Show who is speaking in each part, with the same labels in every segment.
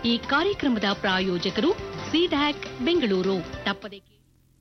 Speaker 1: ಈ ಕಾರ್ಯಕ್ರಮದ ಪ್ರಾಯೋಜಕರು ಸಿಡ್ಯಾಕ್ ಬೆಂಗಳೂರು ತಪ್ಪದೆ ಕೇಳಿ.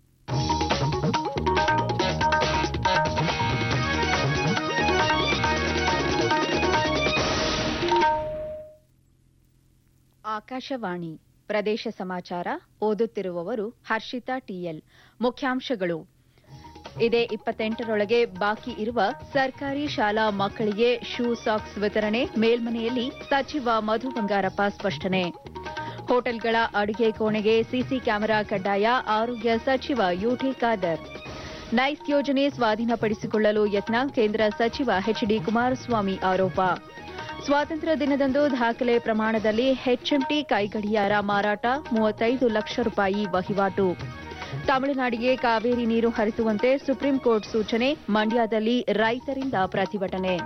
Speaker 2: ಆಕಾಶವಾಣಿ ಪ್ರದೇಶ ಸಮಾಚಾರ ಓದುತ್ತಿರುವವರು ಹರ್ಷಿತಾ ಟಿಎಲ್ ಮುಖ್ಯಾಂಶಗಳು ಇದೇ ಇಪ್ಪತ್ತೆಂಟರೊಳಗೆ ಬಾಕಿ ಇರುವ ಸರ್ಕಾರಿ ಶಾಲಾ ಮಕ್ಕಳಿಗೆ ಶೂ ಸಾಕ್ಸ್ ವಿತರಣೆ ಮೇಲ್ಮನೆಯಲ್ಲಿ ಸಚಿವ ಮಧು ಬಂಗಾರಪ್ಪ ಸ್ಪಷ್ಟನೆ ಹೋಟೆಲ್ಗಳ ಅಡುಗೆ ಕೋಣೆಗೆ ಸಿಸಿ ಕ್ಯಾಮೆರಾ ಕಡ್ಡಾಯ ಆರೋಗ್ಯ ಸಚಿವ ಯುಟಿ ಖಾದರ್ ನೈಸ್ ಯೋಜನೆ ಸ್ವಾಧೀನಪಡಿಸಿಕೊಳ್ಳಲು ಯತ್ನ ಕೇಂದ್ರ ಸಚಿವ ಎಚ್ಡಿ ಕುಮಾರಸ್ವಾಮಿ ಆರೋಪ ಸ್ವಾತಂತ್ರ್ಯ ದಿನದಂದು ದಾಖಲೆ ಪ್ರಮಾಣದಲ್ಲಿ ಹೆಚ್ಎಂಟಿ ಕೈಗಡಿಯಾರ ಮಾರಾಟ ಮೂವತ್ತೈದು ಲಕ್ಷ ರೂಪಾಯಿ ವಹಿವಾಟು ತಮಿಳುನಾಡಿಗೆ ಕಾವೇರಿ ನೀರು ಹರಿಸುವಂತೆ ಸುಪ್ರೀಂ ಕೋರ್ಟ್ ಸೂಚನೆ ಮಂಡ್ಯದಲ್ಲಿ ರೈತರಿಂದ ಪ್ರತಿಭಟನೆ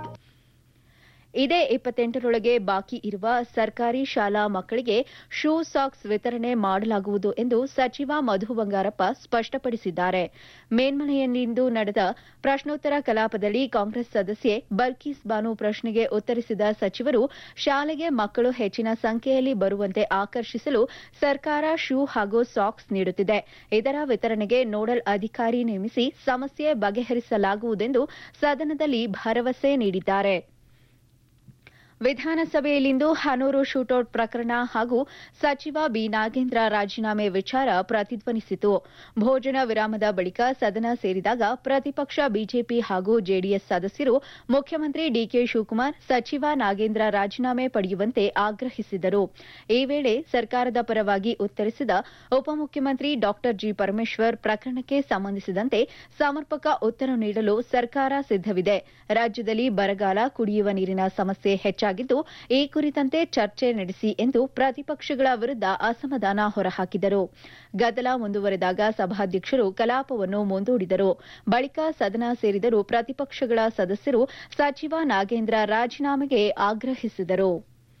Speaker 2: ಇದೇ ಇಪ್ಪತ್ತೆಂಟರೊಳಗೆ ಬಾಕಿ ಇರುವ ಸರ್ಕಾರಿ ಶಾಲಾ ಮಕ್ಕಳಿಗೆ ಶೂ ಸಾಕ್ಸ್ ವಿತರಣೆ ಮಾಡಲಾಗುವುದು ಎಂದು ಸಚಿವ ಮಧು ಬಂಗಾರಪ್ಪ ಸ್ಪಷ್ಟಪಡಿಸಿದ್ದಾರೆ ಮೇಲ್ಮನೆಯಲ್ಲಿಂದು ನಡೆದ ಪ್ರಶ್ನೋತ್ತರ ಕಲಾಪದಲ್ಲಿ ಕಾಂಗ್ರೆಸ್ ಸದಸ್ಯೆ ಬಲ್ಕೀಸ್ ಬಾನು ಪ್ರಶ್ನೆಗೆ ಉತ್ತರಿಸಿದ ಸಚಿವರು ಶಾಲೆಗೆ ಮಕ್ಕಳು ಹೆಚ್ಚಿನ ಸಂಖ್ಯೆಯಲ್ಲಿ ಬರುವಂತೆ ಆಕರ್ಷಿಸಲು ಸರ್ಕಾರ ಶೂ ಹಾಗೂ ಸಾಕ್ಸ್ ನೀಡುತ್ತಿದೆ ಇದರ ವಿತರಣೆಗೆ ನೋಡಲ್ ಅಧಿಕಾರಿ ನೇಮಿಸಿ ಸಮಸ್ಯೆ ಬಗೆಹರಿಸಲಾಗುವುದೆಂದು ಸದನದಲ್ಲಿ ಭರವಸೆ ನೀಡಿದ್ದಾರೆ ವಿಧಾನಸಭೆಯಲ್ಲಿಂದು ಹನೂರು ಶೂಟೌಟ್ ಪ್ರಕರಣ ಹಾಗೂ ಸಚಿವ ಬಿ ನಾಗೇಂದ್ರ ರಾಜೀನಾಮೆ ವಿಚಾರ ಪ್ರತಿಧ್ವನಿಸಿತು ಭೋಜನ ವಿರಾಮದ ಬಳಿಕ ಸದನ ಸೇರಿದಾಗ ಪ್ರತಿಪಕ್ಷ ಬಿಜೆಪಿ ಹಾಗೂ ಜೆಡಿಎಸ್ ಸದಸ್ಯರು ಮುಖ್ಯಮಂತ್ರಿ ಡಿಕೆ ಶಿವಕುಮಾರ್ ಸಚಿವ ನಾಗೇಂದ್ರ ರಾಜೀನಾಮೆ ಪಡೆಯುವಂತೆ ಆಗ್ರಹಿಸಿದರು ಈ ವೇಳೆ ಸರ್ಕಾರದ ಪರವಾಗಿ ಉತ್ತರಿಸಿದ ಉಪಮುಖ್ಯಮಂತ್ರಿ ಡಾ ಜಿ ಪರಮೇಶ್ವರ್ ಪ್ರಕರಣಕ್ಕೆ ಸಂಬಂಧಿಸಿದಂತೆ ಸಮರ್ಪಕ ಉತ್ತರ ನೀಡಲು ಸರ್ಕಾರ ಸಿದ್ದವಿದೆ ರಾಜ್ಯದಲ್ಲಿ ಬರಗಾಲ ಕುಡಿಯುವ ನೀರಿನ ಸಮಸ್ಯೆ ಹೆಚ್ಚಾಗಿದ್ದು ಈ ಕುರಿತಂತೆ ಚರ್ಚೆ ನಡೆಸಿ ಎಂದು ಪ್ರತಿಪಕ್ಷಗಳ ವಿರುದ್ಧ ಅಸಮಾಧಾನ ಹೊರಹಾಕಿದರು ಗದ್ದಲ ಮುಂದುವರೆದಾಗ ಸಭಾಧ್ಯಕ್ಷರು ಕಲಾಪವನ್ನು ಮುಂದೂಡಿದರು ಬಳಿಕ ಸದನ ಸೇರಿದರೂ ಪ್ರತಿಪಕ್ಷಗಳ ಸದಸ್ಯರು ಸಚಿವ ನಾಗೇಂದ್ರ ರಾಜೀನಾಮೆಗೆ ಆಗ್ರಹಿಸಿದರು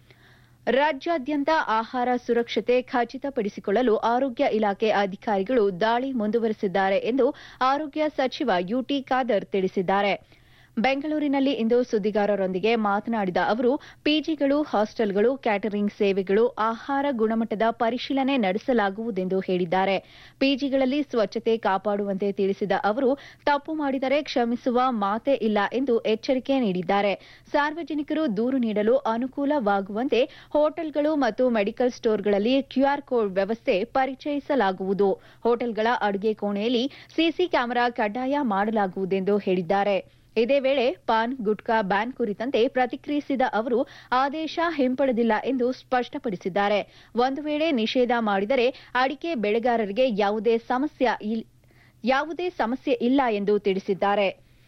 Speaker 2: ರಾಜ್ಯಾದ್ಯಂತ ಆಹಾರ ಸುರಕ್ಷತೆ ಖಚಿತಪಡಿಸಿಕೊಳ್ಳಲು ಆರೋಗ್ಯ ಇಲಾಖೆ ಅಧಿಕಾರಿಗಳು ದಾಳಿ ಮುಂದುವರೆಸಿದ್ದಾರೆ ಎಂದು ಆರೋಗ್ಯ ಸಚಿವ ಯುಟಿ ಖಾದರ್ ತಿಳಿಸಿದ್ದಾರೆ ಬೆಂಗಳೂರಿನಲ್ಲಿ ಇಂದು ಸುದ್ದಿಗಾರರೊಂದಿಗೆ ಮಾತನಾಡಿದ ಅವರು ಪಿಜಿಗಳು ಹಾಸ್ಟೆಲ್ಗಳು ಕ್ಯಾಟರಿಂಗ್ ಸೇವೆಗಳು ಆಹಾರ ಗುಣಮಟ್ಟದ ಪರಿಶೀಲನೆ ನಡೆಸಲಾಗುವುದೆಂದು ಹೇಳಿದ್ದಾರೆ ಪಿಜಿಗಳಲ್ಲಿ ಸ್ವಚ್ಛತೆ ಕಾಪಾಡುವಂತೆ ತಿಳಿಸಿದ ಅವರು ತಪ್ಪು ಮಾಡಿದರೆ ಕ್ಷಮಿಸುವ ಮಾತೇ ಇಲ್ಲ ಎಂದು ಎಚ್ಚರಿಕೆ ನೀಡಿದ್ದಾರೆ ಸಾರ್ವಜನಿಕರು ದೂರು ನೀಡಲು ಅನುಕೂಲವಾಗುವಂತೆ ಹೋಟೆಲ್ಗಳು ಮತ್ತು ಮೆಡಿಕಲ್ ಸ್ಟೋರ್ಗಳಲ್ಲಿ ಕ್ಯೂಆರ್ ಕೋಡ್ ವ್ಯವಸ್ಥೆ ಪರಿಚಯಿಸಲಾಗುವುದು ಹೋಟೆಲ್ಗಳ ಅಡುಗೆ ಕೋಣೆಯಲ್ಲಿ ಸಿಸಿ ಕ್ಯಾಮೆರಾ ಕಡ್ಡಾಯ ಮಾಡಲಾಗುವುದೆಂದು ಹೇಳಿದ್ದಾರೆ ಇದೇ ವೇಳೆ ಪಾನ್ ಗುಟ್ಕಾ ಬ್ಯಾನ್ ಕುರಿತಂತೆ ಪ್ರತಿಕ್ರಿಯಿಸಿದ ಅವರು ಆದೇಶ ಹಿಂಪಡೆದಿಲ್ಲ ಎಂದು ಸ್ಪಷ್ಟಪಡಿಸಿದ್ದಾರೆ ಒಂದು ವೇಳೆ ನಿಷೇಧ ಮಾಡಿದರೆ ಅಡಿಕೆ ಬೆಳೆಗಾರರಿಗೆ ಯಾವುದೇ ಸಮಸ್ಯೆ ಇಲ್- ಯಾವುದೇ ಸಮಸ್ಯೆ ಇಲ್ಲ ಎಂದು ತಿಳಿಸಿದ್ದಾರೆ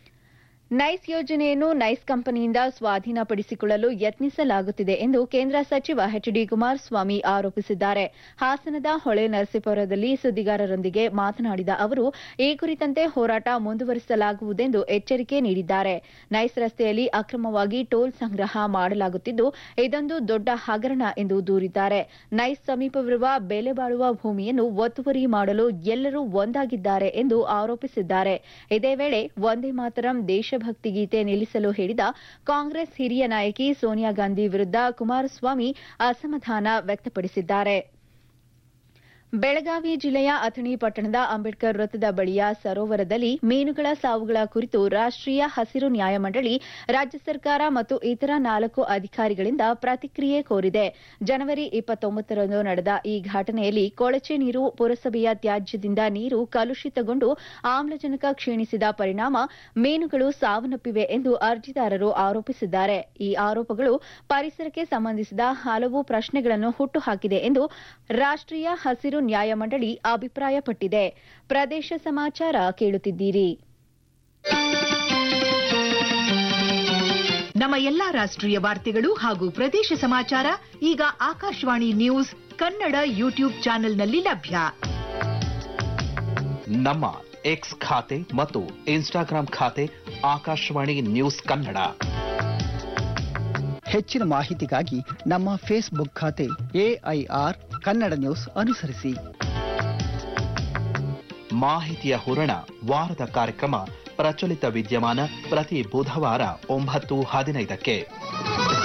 Speaker 2: ನೈಸ್ ಯೋಜನೆಯನ್ನು ನೈಸ್ ಕಂಪನಿಯಿಂದ ಸ್ವಾಧೀನಪಡಿಸಿಕೊಳ್ಳಲು ಯತ್ನಿಸಲಾಗುತ್ತಿದೆ ಎಂದು ಕೇಂದ್ರ ಸಚಿವ ಎಚ್ ಡಿ ಕುಮಾರಸ್ವಾಮಿ ಆರೋಪಿಸಿದ್ದಾರೆ ಹಾಸನದ ಹೊಳೆ ನರಸೀಪುರದಲ್ಲಿ ಸುದ್ದಿಗಾರರೊಂದಿಗೆ ಮಾತನಾಡಿದ ಅವರು ಈ ಕುರಿತಂತೆ ಹೋರಾಟ ಮುಂದುವರಿಸಲಾಗುವುದೆಂದು ಎಚ್ಚರಿಕೆ ನೀಡಿದ್ದಾರೆ ನೈಸ್ ರಸ್ತೆಯಲ್ಲಿ ಅಕ್ರಮವಾಗಿ ಟೋಲ್ ಸಂಗ್ರಹ ಮಾಡಲಾಗುತ್ತಿದ್ದು ಇದೊಂದು ದೊಡ್ಡ ಹಗರಣ ಎಂದು ದೂರಿದ್ದಾರೆ ನೈಸ್ ಸಮೀಪವಿರುವ ಬೆಲೆ ಬಾಳುವ ಭೂಮಿಯನ್ನು ಒತ್ತುವರಿ ಮಾಡಲು ಎಲ್ಲರೂ ಒಂದಾಗಿದ್ದಾರೆ ಎಂದು ಆರೋಪಿಸಿದ್ದಾರೆ ಇದೇ ವೇಳೆ ವಂದೇ ಮಾತರಂ ದೇಶಭಕ್ತಿ ಗೀತೆ ನಿಲ್ಲಿಸಲು ಹೇಳಿದ ಕಾಂಗ್ರೆಸ್ ಹಿರಿಯ ನಾಯಕಿ ಸೋನಿಯಾ ಗಾಂಧಿ ವಿರುದ್ಧ ಕುಮಾರಸ್ವಾಮಿ ಅಸಮಾಧಾನ ವ್ಯಕ್ತಪಡಿಸಿದ್ದಾರೆ ಬೆಳಗಾವಿ ಜಿಲ್ಲೆಯ ಅಥಣಿ ಪಟ್ಟಣದ ಅಂಬೇಡ್ಕರ್ ವೃತ್ತದ ಬಳಿಯ ಸರೋವರದಲ್ಲಿ ಮೀನುಗಳ ಸಾವುಗಳ ಕುರಿತು ರಾಷ್ಟ್ರೀಯ ಹಸಿರು ನ್ಯಾಯಮಂಡಳಿ ರಾಜ್ಯ ಸರ್ಕಾರ ಮತ್ತು ಇತರ ನಾಲ್ಕು ಅಧಿಕಾರಿಗಳಿಂದ ಪ್ರತಿಕ್ರಿಯೆ ಕೋರಿದೆ ಜನವರಿ ಇಪ್ಪತ್ತೊಂಬತ್ತರಂದು ನಡೆದ ಈ ಘಟನೆಯಲ್ಲಿ ಕೊಳಚೆ ನೀರು ಪುರಸಭೆಯ ತ್ಯಾಜ್ಯದಿಂದ ನೀರು ಕಲುಷಿತಗೊಂಡು ಆಮ್ಲಜನಕ ಕ್ಷೀಣಿಸಿದ ಪರಿಣಾಮ ಮೀನುಗಳು ಸಾವನ್ನಪ್ಪಿವೆ ಎಂದು ಅರ್ಜಿದಾರರು ಆರೋಪಿಸಿದ್ದಾರೆ ಈ ಆರೋಪಗಳು ಪರಿಸರಕ್ಕೆ ಸಂಬಂಧಿಸಿದ ಹಲವು ಪ್ರಶ್ನೆಗಳನ್ನು ಹುಟ್ಟುಹಾಕಿದೆ ಎಂದು ರಾಷ್ಟ್ರೀಯ ಹಸಿರು ನ್ಯಾಯಮಂಡಳಿ ಅಭಿಪ್ರಾಯಪಟ್ಟಿದೆ ಪ್ರದೇಶ ಸಮಾಚಾರ ಕೇಳುತ್ತಿದ್ದೀರಿ
Speaker 3: ನಮ್ಮ ಎಲ್ಲಾ ರಾಷ್ಟ್ರೀಯ ವಾರ್ತೆಗಳು ಹಾಗೂ ಪ್ರದೇಶ ಸಮಾಚಾರ ಈಗ ಆಕಾಶವಾಣಿ ನ್ಯೂಸ್ ಕನ್ನಡ ಯೂಟ್ಯೂಬ್ ಚಾನೆಲ್ನಲ್ಲಿ ಲಭ್ಯ
Speaker 4: ನಮ್ಮ ಎಕ್ಸ್ ಖಾತೆ ಮತ್ತು ಇನ್ಸ್ಟಾಗ್ರಾಂ ಖಾತೆ ಆಕಾಶವಾಣಿ ನ್ಯೂಸ್ ಕನ್ನಡ
Speaker 5: ಹೆಚ್ಚಿನ ಮಾಹಿತಿಗಾಗಿ ನಮ್ಮ ಫೇಸ್ಬುಕ್ ಖಾತೆ ಎಐಆರ್ ಕನ್ನಡ ನ್ಯೂಸ್ ಅನುಸರಿಸಿ
Speaker 4: ಮಾಹಿತಿಯ ಹೂರಣ ವಾರದ ಕಾರ್ಯಕ್ರಮ ಪ್ರಚಲಿತ ವಿದ್ಯಮಾನ ಪ್ರತಿ ಬುಧವಾರ ಒಂಬತ್ತು ಹದಿನೈದಕ್ಕೆ